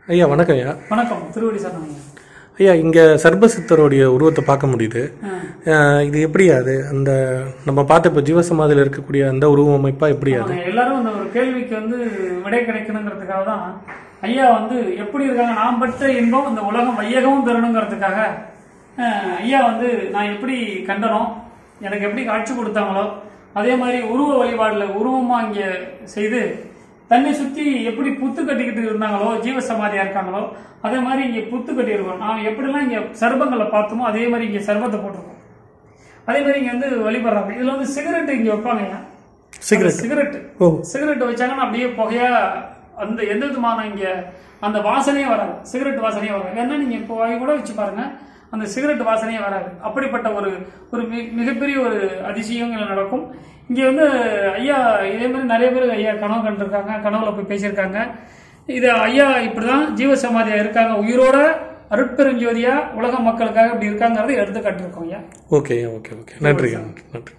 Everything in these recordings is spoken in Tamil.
ஐயா வணக்கம் ஐயா வணக்கம் திருவடி சரணம் ஐயா இங்கே சர்பசித்தருடைய உருவத்தை பார்க்க முடியுது அஹ், இது எப்படி அது அந்த நம்ம பார்த்த இப்போ ஜீவசமாதியில் இருக்கக்கூடிய அந்த உருவ அமைப்பா எப்படி அது ஆமாங்க, எல்லாரும் அந்த ஒரு கேள்விக்கு வந்து விடை கிடைக்கணுங்கிறதுக்காக தான் ஐயா வந்து எப்படி இருக்காங்க நாம் பெற்ற இன்பம் இந்த உலகம் வையகமும் பெறணுங்கிறதுக்காக அஹ், ஐயா வந்து நான் எப்படி கண்டனோ எனக்கு எப்படி காட்சி கொடுத்தாங்களோ அதே மாதிரி உருவ வழிபாடுல உருவமா இங்க செய்து தன்னை சுத்தி எப்படி புத்து கட்டிக்கிட்டு இருந்தாங்களோ ஜீவ சமாதியா இருக்காங்களோ அதே மாதிரி இங்க புத்து கட்டி இருக்கோம் நாம் எப்படிலாம் இங்க சர்பங்களை பார்த்தோமோ அதே மாதிரி இங்க சர்பத்தை போட்டிருக்கோம் அதே மாதிரி இங்க வந்து வழிபடுறாங்க இதுல வந்து சிகரெட் இங்க வைப்பாங்க ஐயா. சிகரெட் சிகரெட் ஓ சிகரெட் வச்சாங்கன்னா அப்படியே புகையா அந்த எந்த விதமான இங்க அந்த வாசனையே வராது சிகரெட் வாசனையே வராது வேணா நீங்க இப்போ வாங்கி கூட வச்சு பாருங்க அந்த சிகரெட் வாசனையே வராது அப்படிப்பட்ட ஒரு ஒரு மி- மிகப்பெரிய ஒரு அதிசயம் இங்க நடக்கும் இங்க வந்து ஐயா இதே மாதிரி நிறைய பேர் ஐயா கனவு கண்டிருக்காங்க கனவுல போய் பேசியிருக்காங்க இது ஐயா இப்படிதான் ஜீவ சமாதியா இருக்காங்க உயிரோட அருட்பெருஞ்சோதியா உலக மக்களுக்காக இப்படி இருக்காங்கிறத எடுத்து காட்டியிருக்கோம் ஐயா ஓகே ஐயா ஓகே ஓகே நன்றி ஐயா, நன்றி நன்றி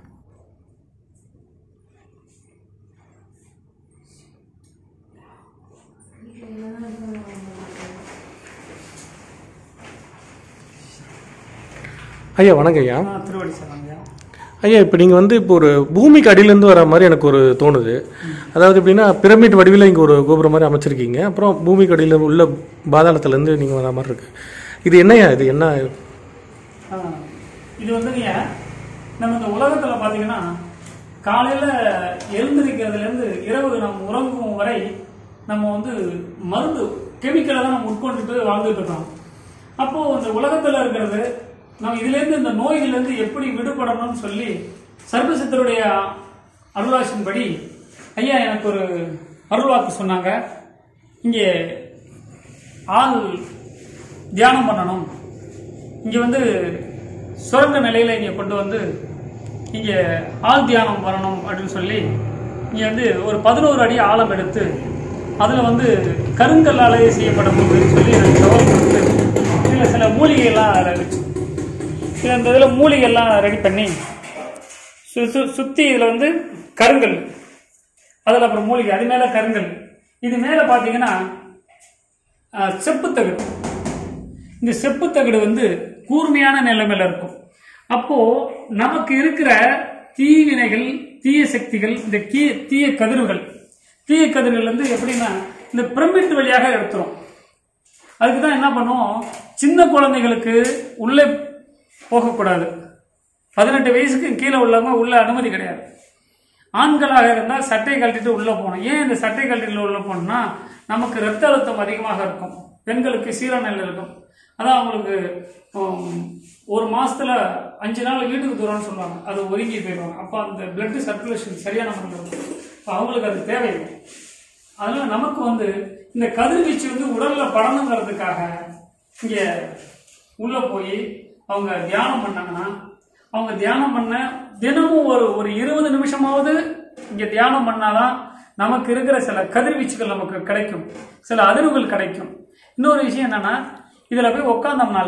ஐயா வணக்கம் ஐயா ஆ, திருவடி சரணம் ஐயா ஐயா இப்போ நீங்கள் வந்து இப்போ ஒரு பூமிக்கு அடியிலேருந்து வர மாதிரி எனக்கு ஒரு தோணுது அதாவது எப்படின்னா பிரமிட் வடிவில் இங்கே ஒரு கோபுரம் மாதிரி அமைச்சிருக்கீங்க அப்புறம் பூமிக்கு அடியில் உள்ள பாதாளத்துலேருந்து நீங்கள் வர மாதிரி இருக்கு இது என்னய்யா இது என்ன ஆ, இது வந்துங்க நம்ம இந்த உலகத்துல பாத்தீங்கன்னா காலையில எழுந்திருக்கிறதுல இருந்து இரவு நம்ம உறங்கும் வரை நம்ம வந்து மருந்து கெமிக்கலை தான் நம்ம உட்கொண்டுட்டு வாழ்ந்துட்டு இருக்கோம் அப்போ இந்த உலகத்துல இருக்கிறது நம்ம இதுல இருந்து இந்த நோய்கள்ல இருந்து எப்படி விடுபடணும்னு சொல்லி சர்வசித்தருடைய அருளாசின்படி ஐயா எனக்கு ஒரு அருள்வாக்கு சொன்னாங்க இங்கே ஆள் தியானம் பண்ணணும் இங்க வந்து சுரங்க நிலையில இங்க கொண்டு வந்து இங்க ஆள் தியானம் பண்ணணும் அப்படின்னு சொல்லி இங்க வந்து ஒரு பதினோரு அடி ஆழம் எடுத்து அதுல வந்து கருங்கல்லாலேயே செய்யப்படும் அப்படின்னு சொல்லி எனக்கு தகவல் கொடுத்து இதுல சில மூலிகைலாம் அதில் வச்சு சில இந்த இதில் மூலிகைலாம் ரெடி பண்ணி சு- சு- சுத்தி இதுல வந்து கருங்கல் அதுல அப்புறம் மூலிகை அது மேல கருங்கல் இது மேல பாத்தீங்கன்னா அஹ், செப்புத்தகடு இந்த செப்புத்தகடு வந்து கூர்மையான நிலைமையில இருக்கும் அப்போ நமக்கு இருக்கிற தீவினைகள் தீய சக்திகள் இந்த கீ தீய கதிர்கள் தீய கதிர்கள் வந்து எப்படின்னா இந்த பிரமிட் வழியாக எடுத்துரும் அதுக்கு தான் என்ன பண்ணுவோம் சின்ன குழந்தைகளுக்கு உள்ளே போகக்கூடாது பதினெட்டு வயசுக்கு கீழே உள்ளவங்க உள்ள அனுமதி கிடையாது ஆண்களாக இருந்தால் சட்டை கழட்டிட்டு உள்ள போகணும் ஏன் இந்த சட்டை கழட்டிட்டு உள்ள போகணும்னா நமக்கு ரத்த அழுத்தம் அதிகமாக இருக்கும் பெண்களுக்கு சீரநிலை இருக்கும் அதான் அவங்களுக்கு உம், ஒரு மாசத்துல அஞ்சு நாள் வீட்டுக்கு தூரம்னு சொல்லுவாங்க அது ஒதுங்கி போயிடுவாங்க அப்போ அந்த பிளட் சர்க்குலேஷன் சரியான முறையில் இருக்கும் அப்போ அவங்களுக்கு அது தேவையில்லை அதனால நமக்கு வந்து இந்த கதிர்வீச்சு வந்து உடல்ல படணுங்கிறதுக்காக இங்க உள்ள போய் அவங்க தியானம் பண்ணாங்கன்னா அவங்க தியானம் பண்ண தினமும் ஒரு ஒரு இருபது நிமிஷமாவது இங்க தியானம் பண்ணாதான் நமக்கு இருக்கிற சில கதிர்வீச்சுகள் நமக்கு கிடைக்கும் சில அதிர்வுகள் கிடைக்கும் இன்னொரு விஷயம் என்னன்னா இதுல போய் உட்காந்தோம்னால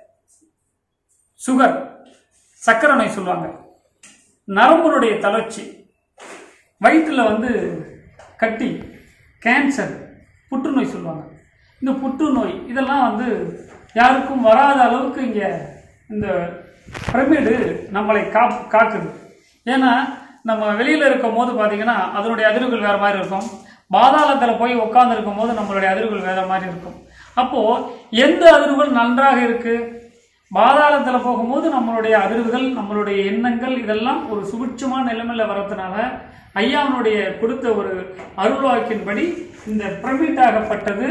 சுகர் சக்கரை நோய் சொல்லுவாங்க நரம்புடைய தளர்ச்சி வயிற்றில் வந்து கட்டி கேன்சர் புற்றுநோய் சொல்லுவாங்க இந்த புற்றுநோய் இதெல்லாம் வந்து யாருக்கும் வராத அளவுக்கு இங்கே இந்த பிரமிடு நம்மளை கா காக்குது ஏன்னா நம்ம வெளியில் இருக்கும் போது பார்த்தீங்கன்னா அதனுடைய அதிர்வுகள் வேறு மாதிரி இருக்கும் பாதாளத்தில் போய் உட்கார்ந்து இருக்கும் போது நம்மளுடைய அதிர்வுகள் வேறு மாதிரி இருக்கும் அப்போது எந்த அதிர்வுகள் நன்றாக இருக்கு பாதாளத்தில் போகும்போது நம்மளுடைய அதிர்வுகள் நம்மளுடைய எண்ணங்கள் இதெல்லாம் ஒரு சுபிட்சமான நிலைமையில வரதுனால ஐயாவனுடைய கொடுத்த ஒரு அருள்வாக்கின்படி இந்த பிரமிட் ஆகப்பட்டது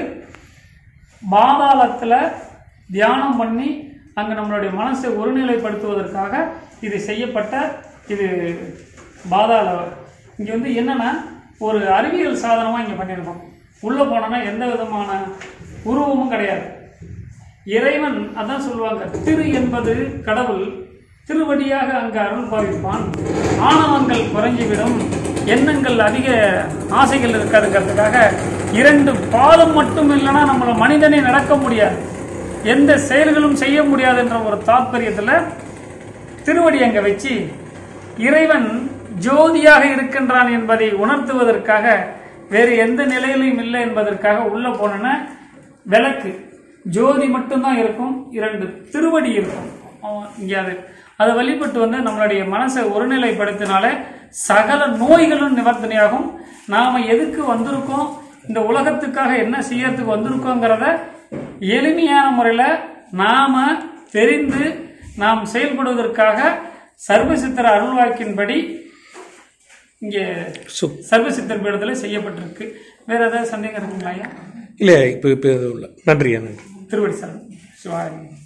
பாதாளத்துல தியானம் பண்ணி அங்க நம்மளுடைய மனசை ஒருநிலைப்படுத்துவதற்காக இது செய்யப்பட்ட இது பாதாள இங்க வந்து என்னன்னா ஒரு அறிவியல் சாதனமா இங்க பண்ணியிருக்கோம் உள்ள போனோம்னா எந்த விதமான உருவமும் கிடையாது இறைவன் அதான் சொல்லுவாங்க திரு என்பது கடவுள் திருவடியாக அங்கு அருள் பாவிப்பான் ஆணவங்கள் குறைஞ்சிவிடும் எண்ணங்கள் அதிக ஆசைகள் இருக்காதுங்கிறதுக்காக இரண்டு பாதம் மட்டும் இல்லைன்னா நம்மள மனிதனே நடக்க முடியாது எந்த செயல்களும் செய்ய முடியாதுன்ற ஒரு தாத்பரியத்துல திருவடி அங்க வச்சு இறைவன் ஜோதியாக இருக்கின்றான் என்பதை உணர்த்துவதற்காக வேறு எந்த நிலையிலும் இல்லை என்பதற்காக உள்ள போனேன்னா விளக்கு ஜோதி மட்டும்தான் இருக்கும் இரண்டு திருவடி இருக்கும் அவன் இங்க அது அதை வழிபட்டு வந்து நம்மளுடைய மனசை ஒருநிலைப்படுத்தினாலே சகல நோய்களும் நிவர்த்தனையாகும் நாம எதுக்கு வந்திருக்கோம் இந்த உலகத்துக்காக என்ன செய்யறதுக்கு வந்திருக்கோங்கிறத எளிமையான முறையில் நாம தெரிந்து நாம் செயல்படுவதற்காக சர்வசித்திர அருள்வாக்கின்படி இங்கே சூப் சர்வசித்தர் பீடத்தில் செய்யப்பட்டிருக்கு வேற ஏதாவது சந்தேகம் இருக்குங்களா ஐயா இல்லை இப்போ இப்போ எதுவும் இல்லை நன்றியா நன்றி திருவடி சார் சிவாயம்